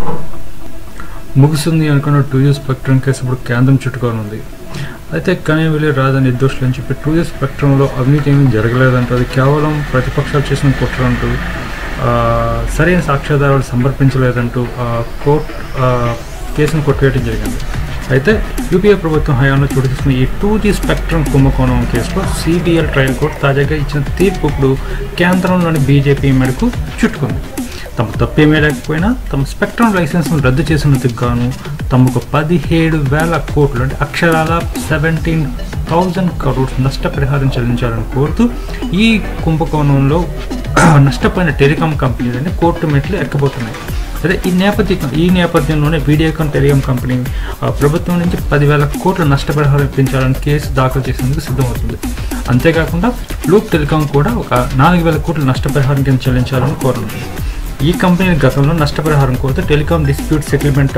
ముగుస్తుంది అనుకున్న two years spectrum case ఇప్పుడు కేంద్రం చుట్టుకొని ఉంది అయితే కనేవిలి రాదని నిర్దోషులు అని చెప్పి టూ ఇయర్స్ స్పెక్ట్రంలో అవినీతి ఏమీ జరగలేదంటూ అది కేవలం ప్రతిపక్షాలు చేసిన కుట్ర అంటూ ఆ, సరైన సాక్ష్యాధారాలు సమర్పించలేదంటూ ఆ, కోర్టు ఆ, కేసును కొట్టివేయడం జరిగింది అయితే యూపీఏ ప్రభుత్వం హయాంలో చోటు తీసుకున్న ఈ టూ జీ స్పెక్ట్రమ్ కుంభకోణం కేసులో సిబిఎల్ ట్రయల్ కోర్టు తాజాగా ఇచ్చిన తీర్పు ఇప్పుడు కేంద్రంలోని బీజేపీ మెడకు చుట్టుకుంది తమ తప్పేమీ లేకపోయినా తమ స్పెక్ట్రమ్ లైసెన్స్ను రద్దు చేసినందుకు గాను తమకు పదిహేడు వేల కోట్లు అంటే అక్షరాల సెవెంటీన్ థౌజండ్ కరోడ్స్ నష్టపరిహారం చెల్లించాలని కోరుతూ ఈ కుంభకోణంలో నష్టపోయిన టెలికాం కంపెనీలని కోర్టు మెట్లు ఎక్కబోతున్నాయి అదే ఈ నేపథ్యం ఈ నేపథ్యంలోనే వీడియోకాన్ టెలికాం కంపెనీ ఆ, ప్రభుత్వం నుంచి పదివేల కోట్ల నష్టపరిహారం ఇప్పించాలని కేసు దాఖలు చేసేందుకు సిద్ధమవుతుంది అంతేకాకుండా లూప్ టెలికాం కూడా ఒక నాలుగు వేల కోట్ల నష్టపరిహారం కింద చెల్లించాలని కోరనుంది ఈ కంపెనీ గతంలో నష్టపరిహారం కోరితే టెలికాం డిస్ప్యూట్ సెటిల్మెంట్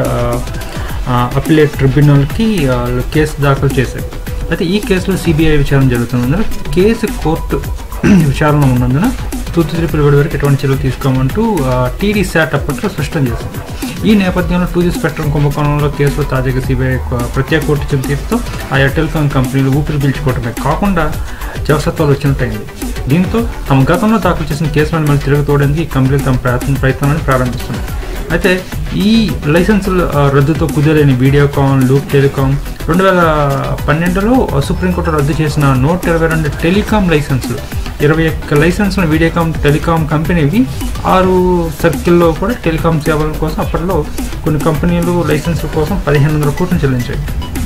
అపిలేట్ ట్రిబ్యునల్కి ఆ, కేసు దాఖలు చేశారు అయితే ఈ కేసులో సిబిఐ విచారణ జరుగుతున్నందున కేసు కోర్టు విచారణ ఉన్నందున తుది తీర్పు వెలువడి వరకు ఎటువంటి చర్యలు తీసుకోమంటూ టీడీ శాట్ అప్పట్లో స్పష్టం చేసింది ఈ నేపథ్యంలో టూ జీ స్పెక్ట్రమ్ కుంభకోణంలో కేసులో తాజాగా సిబిఐ ప్రత్యేక కోర్టు ఇచ్చిన తీర్పుతో ఆయా టెలికాం కంపెనీలు ఊపిరి పీల్చుకోవడమే కాకుండా జవసత్వాలు వచ్చినట్టయింది దీంతో తమ గతంలో దాఖలు చేసిన కేసులను మళ్ళీ తిరుగుతోడేందుకు ఈ కంపెనీలు తమ ప్రయత్న ప్రయత్నాలను ప్రారంభిస్తున్నాయి అయితే ఈ లైసెన్సుల ఆ, రద్దుతో కుదరలేని వీడియోకాన్ లూప్ టెలికాం రెండు వేల పన్నెండులో సుప్రీంకోర్టు రద్దు చేసిన నూట ఇరవై రెండు టెలికాం లైసెన్సులు ఇరవై ఒక్క లైసెన్సులు వీడియోకాం టెలికాం కంపెనీవి ఆరు సర్కిల్లో కూడా టెలికాం సేవల కోసం అప్పట్లో కొన్ని కంపెనీలు లైసెన్సుల కోసం పదిహేను వందల కోట్లు చెల్లించాయి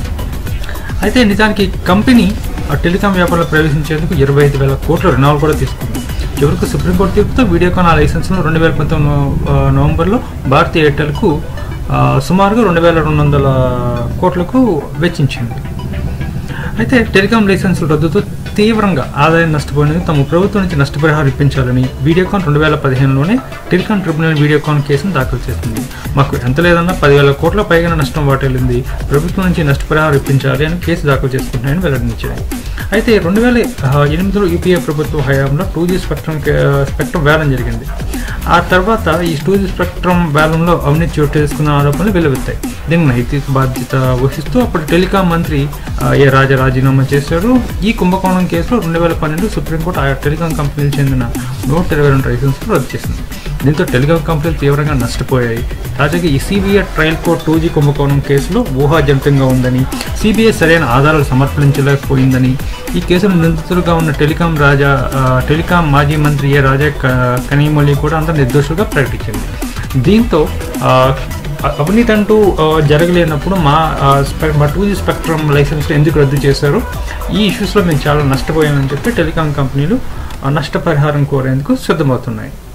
అయితే నిజానికి కంపెనీ ఆ టెలికాం వ్యాపారంలో ప్రవేశించేందుకు ఇరవై ఐదు వేల కోట్ల రుణాలు కూడా తీసుకుంది చివరకు సుప్రీంకోర్టు తీర్పుతో వీడియోకాన్ ఆ లైసెన్స్ను రెండు వేల పంతొమ్మిది నవ- ఆ, నవంబర్లో భారతీయ ఎయిర్టెల్కు ఆ, సుమారుగా రెండు వేల రెండు వందల కోట్లకు వెచ్చించింది అయితే టెలికాం లైసెన్సుల రద్దుతో తీవ్రంగా ఆదాయం నష్టపోయినందుకు తమ ప్రభుత్వం నుంచి నష్టపరిహారం ఇప్పించాలని వీడియోకాన్ రెండు వేల పదిహేనులోనే టెలికాం ట్రిబ్యునల్ వీడియోకాన్ కేసును దాఖలు చేసింది మాకు ఎంత లేదన్నా పదివేల కోట్ల పైగా నష్టం వాటిల్లింది ప్రభుత్వం నుంచి నష్టపరిహారం ఇప్పించాలి అని కేసు దాఖలు చేసుకుంటున్నాయని వెల్లడించాయి అయితే రెండు వేల ఎనిమిదిలో యూపీఏ ప్రభుత్వ హయాంలో టూ జీ స్పెక్ట్రమ్ స్పెక్ట్రమ్ వేలం జరిగింది ఆ తర్వాత ఈ టూ జీ స్పెక్ట్రమ్ వేలంలో అవినీతి చోటు చేసుకున్న ఆరోపణలు వెలువెత్తాయి దీనికి నైతిక బాధ్యత వహిస్తూ అప్పుడు టెలికాం మంత్రి ఆ, ఏ రాజా రాజీనామా చేశారు ఈ కుంభకోణం కేసులో రెండు వేల పన్నెండు సుప్రీంకోర్టు ఆయా టెలికాం కంపెనీలకు చెందిన నూట ఇరవై రెండు లైసెన్సులు రద్దు చేసింది దీంతో టెలికాం కంపెనీలు తీవ్రంగా నష్టపోయాయి తాజాగా ఈ CBI trial court two G కుంభకోణం కేసులో ఊహాజనితంగా ఉందని సిబిఐ సరైన ఆధారాలు సమర్పించలేకపోయిందని ఈ కేసులో నిందితులుగా ఉన్న టెలికాం రాజా ఆ, టెలికాం మాజీ మంత్రి ఏ రాజా క- కనీమొళి కూడా అందరూ నిర్దోషులుగా ప్రకటించింది దీంతో ఆ, అవినీతి అంటూ ఆ, జరగలేనప్పుడు మా ఆ, స్పె- మా టూ జీ స్పెక్ట్రమ్ లైసెన్స్ ఎందుకు రద్దు చేశారు ఈ ఇష్యూస్లో మేము చాలా నష్టపోయామని చెప్పి టెలికాం కంపెనీలు ఆ, నష్టపరిహారం కోరేందుకు సిద్ధమవుతున్నాయి